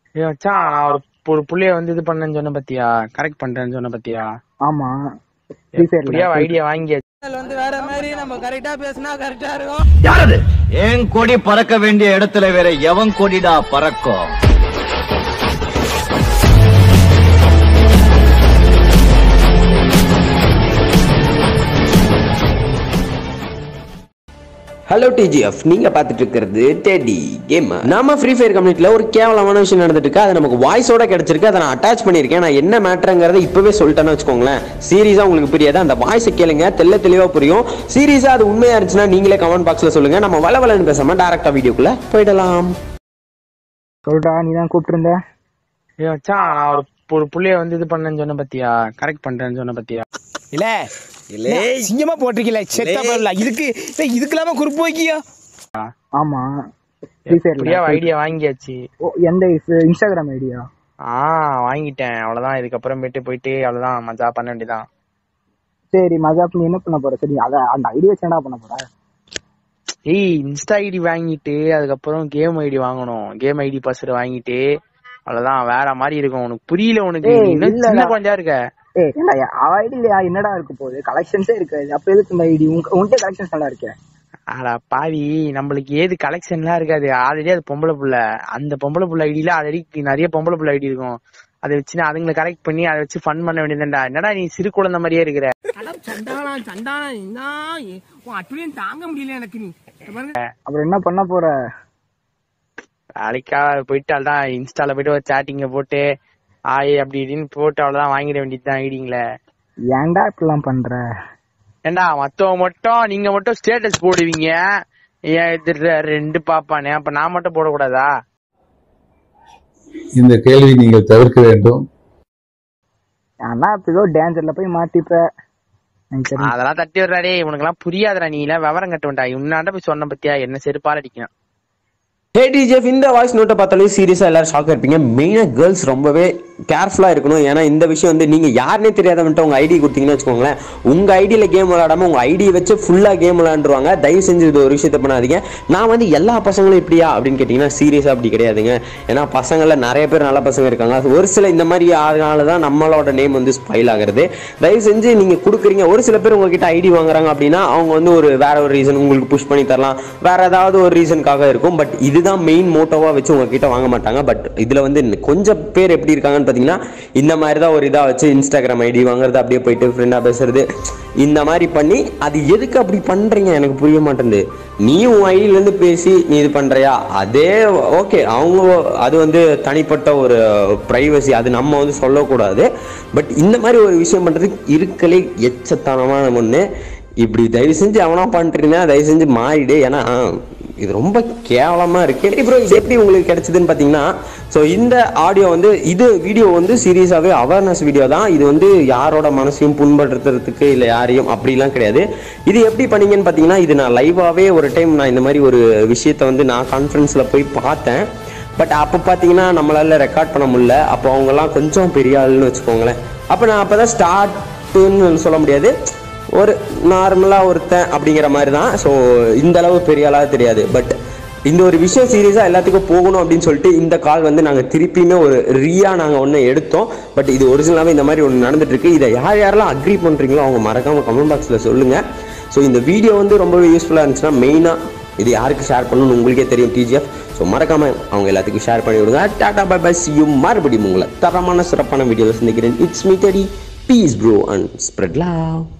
ஏய் மச்சான் நான் ஒரு ஒரு புள்ளைய வந்து இது பண்ணேன்னு சொன்ன பத்தியா கரெக்ட் பண்றேன்னு சொன்ன பத்தியா ஆமா ஃப்ரீ எப்படியா ஃபயர்ல ஐடியா வாங்கி வந்து வேற மாதிரி நம்ம கரெக்டா பேசினா கரெக்டா இருக்கும் யாரது என் கொடி பறக்க வேண்டிய இடத்துல வேற எவன் கொடிடா பறக்கும் ஹலோ டிஜிஎஃப் நீங்க பார்த்துட்டு இருக்கிறது டெடி கேம் நம்ம ஃப்ரீ ஃபயர் கம்யூனிட்டியில் ஒரு கேவலமான விஷயம் நடந்துட்டு இருக்கு அது நமக்கு வாய்ஸோட கிடைச்சிருக்கு அதை நான் அட்டாச் பண்ணியிருக்கேன் நான் என்ன மேட்டருங்கிறத இப்பவே சொல்லிட்டேன்னு வச்சுக்கோங்களேன் சீரியஸா உங்களுக்கு புரியாது அந்த வாய்ஸை கேளுங்க தெல்ல தெளிவா புரியும் சீரியஸா அது உண்மையா இருந்துச்சுன்னா நீங்களே கமெண்ட் பாக்ஸ்ல சொல்லுங்க நம்ம வள வளன்னு பேசாம டேரக்டா வீடியோக்குள்ள போயிடலாம் சொல்றா நீ தான் கூப்பிட்டு ஏய் மச்சான் நான் ஒரு ஒரு புள்ளைய வந்து இது பண்ணேன்னு சொன்ன பத்தியா கரெக்ட் பண்றேன்னு சொன்ன பத்தியா இல்ல இல்ல சிங்கமா போட்டிருக்கல செத்த பரல இதுக்கு டேய், இதுக்கெல்லாம குறுப்பு வைக்கியா ஆமா ஃப்ரீ எப்படியா ஃபயர்ல ஐடியா வாங்கியாச்சு எந்த is- இன்ஸ்டாகிராம் ஐடியா ஆ வாங்கிட்டேன் அவ்வளவுதான் இதுக்கப்புறமேட்டு போயிட்டு அவ்வளவுதான் மஜா பண்ண வேண்டியதான் சரி மஜாப் நீ என்ன பண்ண போற சரி அத அந்த ஐடியா வச்சு என்ன பண்ண போற ஏய் இன்ஸ்டா ஐடி வாங்கிட்டு அதுக்கப்புறம் கேம் ஐடி வாங்கணும் கேம் ஐடி பாஸ்வேர்டு வாங்கிட்டு அவ்வளவுதான் வேற மாதிரி இருக்கும் உனக்கு புரியல உனக்கு ஏய், நீ இன்னும் இல்லடா. சின்ன குழந்தையா இருக்க ஏய் ஏன்டா அவ ஐடியா என்னடா இருக்க போகுது கலெக்ஷன்ஸே இருக்காது அப்ப எதுக்கு இந்த ஐடி உன்கிட்ட கலெக்ஷன்ஸ் நல்லா இருக்கே ஆடா பாவி நம்மளுக்கு ஏது கலெக்ஷன்லாம் இருக்காது ஆல்ரெடி அது பொம்பளை புள்ள அந்த பொம்பளை புள்ள ஐடியில ஆல்ரெடி நிறைய பொம்பளை புள்ள ஐடி இருக்கும் அதை வச்சு நான் அதுங்களை கரெக்ட் பண்ணி அதை வச்சு ஃபன் பண்ண வேண்டியதுடா என்னடா நீ சிறு குழந்தை மாதிரியே இருக்கிற சண்டானா சண்டானா என்ன உன் அட்டுலையும் தாங்க முடியல எனக்கு நீ இங்க பாருங்க அப்புறம் என்ன பண்ண போற வேலைக்கா போயிட்டு அதான் இன்ஸ்டால போயிட்டு ஒரு சாட்டிங்க போட்டு ஆய் அப்படி இப்படின்னு போட்டு அவ்வளவுதான் வாங்கிட வேண்டியதுதான் ஐடிங்கள ஏன்டா இப்படிலாம் பண்ற ஏண்டா மத்தவங்க மட்டும் நீங்க மட்டும் ஸ்டேட்டஸ் போடுவீங்க ஏன் இது ரெ- ரெண்டு பாப்பானே அப்ப நான் மட்டும் போடக்கூடாதா இந்த கேள்வி நீங்கள் தவிர்க்க வேண்டும் ஆனா இப்ப ஏதோ டேஞ்சர்ல போய் மாட்டிப்ப எனக்கு தெரியும் அதெல்லாம் தட்டி விடுறாடே உனக்கு எல்லாம் புரியாதுடா நீ எல்லாம் விவரம் கட்டுவன்டா உன்னாண்ட போய் சொன்ன பத்தியா என்ன செருப்பால் அடிக்கணும் ஹே டிஜிஎஃப் இந்த வாய்ஸ் நோட்டை பார்த்தாலே சீரியஸா எல்லாரும் ஷாக் இருப்பீங்க மெயினா கேர்ள்ஸ் ரொம்பவே கேர்ஃபுல்லா இருக்கணும் ஏன்னா இந்த விஷயம் வந்து நீங்க யாருனே தெரியாதவன்ட்டு உங்க ஐடி கொடுத்தீங்கன்னு வச்சுக்கோங்களேன் உங்க ஐடியில கேம் விளையாடாம உங்க ஐடியை வச்சு ஃபுல்லா கேம் விளையாண்டுருவாங்க தயவு செஞ்சு இது ஒரு விஷயத்த பண்ணாதீங்க நான் வந்து எல்லா பசங்களும் இப்படியா அப்படின்னு கேட்டீங்கன்னா சீரியஸா அப்படி கிடையாதுங்க ஏன்னா பசங்கள்ல நிறைய பேர் நல்ல பசங்க இருக்காங்க அது ஒரு சில இந்த மாதிரி அதனால தான் நம்மளோட நேம் வந்து ஸ்பைல் ஆகுறது தயவு செஞ்சு நீங்க கொடுக்குறீங்க ஒரு சில பேர் உங்ககிட்ட ஐடி வாங்குறாங்க அப்படின்னா அவங்க வந்து ஒரு வேற ஒரு ரீசன் உங்களுக்கு புஷ் பண்ணி தரலாம் வேற ஏதாவது ஒரு ரீசனுக்காக இருக்கும் பட் இதுதான் மெயின் மோட்டோவா வச்சு உங்ககிட்ட வாங்க மாட்டாங்க பட் இதுல வந்து இன்னும் கொஞ்சம் பேர் எப்படி இருக்காங்கன்னு பாத்தீங்கன்னா இந்த மாதிரி தான் ஒரு இதா வச்சு இன்ஸ்டாகிராம் ஐடி வாங்குறது அப்படியே போயிட்டு ஃப்ரெண்டா பேசுறது இந்த மாதிரி பண்ணி அது எதுக்கு அப்படி பண்றீங்க எனக்கு புரிய மாட்டேங்குது நீ உன் ஐடியில இருந்து பேசி நீ இது பண்றியா அதே ஓகே அவங்க அது வந்து தனிப்பட்ட ஒரு பிரைவசி அது நம்ம வந்து சொல்லக்கூடாது பட் இந்த மாதிரி ஒரு விஷயம் பண்றதுக்கு இருக்கலே எச்சத்தனமான ஒண்ணு இப்படி தயவு செஞ்சு அவனா பண்ணிட்டு தயவு செஞ்சு மாறிடு ஏன்னா இது ரொம்ப கேவலமா இருக்கு ப்ரோ இது எப்படி உங்களுக்கு கிடைச்சதுன்னு பாத்தீங்கன்னா ஸோ இந்த ஆடியோ வந்து இது வீடியோ வந்து சீரியஸாவே அவேர்னஸ் வீடியோ தான் இது வந்து யாரோட மனசையும் புண்படுத்துறதுக்கு இல்லை யாரையும் அப்படிலாம் கிடையாது இது எப்படி பண்ணீங்கன்னு பாத்தீங்கன்னா இது நான் லைவாவே ஒரு டைம் நான் இந்த மாதிரி ஒரு விஷயத்த வந்து நான் கான்ஃபரன்ஸ்ல போய் பார்த்தேன் பட் அப்போ பார்த்தீங்கன்னா நம்மளால ரெக்கார்ட் பண்ண முடியல அப்போ அவங்கெல்லாம் கொஞ்சம் பெரிய ஆளுன்னு வச்சுக்கோங்களேன் அப்போ நான் அப்போ தான் ஸ்டார்ட்டுன்னு சொல்ல முடியாது ஒரு நார்மலாக ஒருத்தன் அப்படிங்கிற மாதிரி தான் ஸோ இந்த அளவு பெரிய ஆளாக தெரியாது பட் இந்த ஒரு விஷயம் சீரியஸாக எல்லாத்துக்கும் போகணும் அப்படின்னு சொல்லிட்டு இந்த கால் வந்து நாங்கள் திருப்பியுமே ஒரு ரியா நாங்கள் ஒன்று எடுத்தோம் பட் இது ஒரிஜினலாகவே இந்த மாதிரி ஒன்று நடந்துட்டு இருக்கு இதை யார் யாரெல்லாம் அக்ரி பண்ணுறீங்களோ அவங்க மறக்காம கமெண்ட் பாக்ஸில் சொல்லுங்கள் ஸோ இந்த வீடியோ வந்து ரொம்பவே யூஸ்ஃபுல்லாக இருந்துச்சுன்னா மெயினாக இது யாருக்கு ஷேர் பண்ணணும்னு உங்களுக்கே தெரியும் டிஜிஎஃப் ஸோ மறக்காம அவங்க எல்லாத்துக்கும் ஷேர் பண்ணி விடுங்க டாடா பை பை சி யூ மறுபடியும் உங்களை தரமான சிறப்பான வீடியோவில் சந்திக்கிறேன் it's me Teddy peace bro and spread love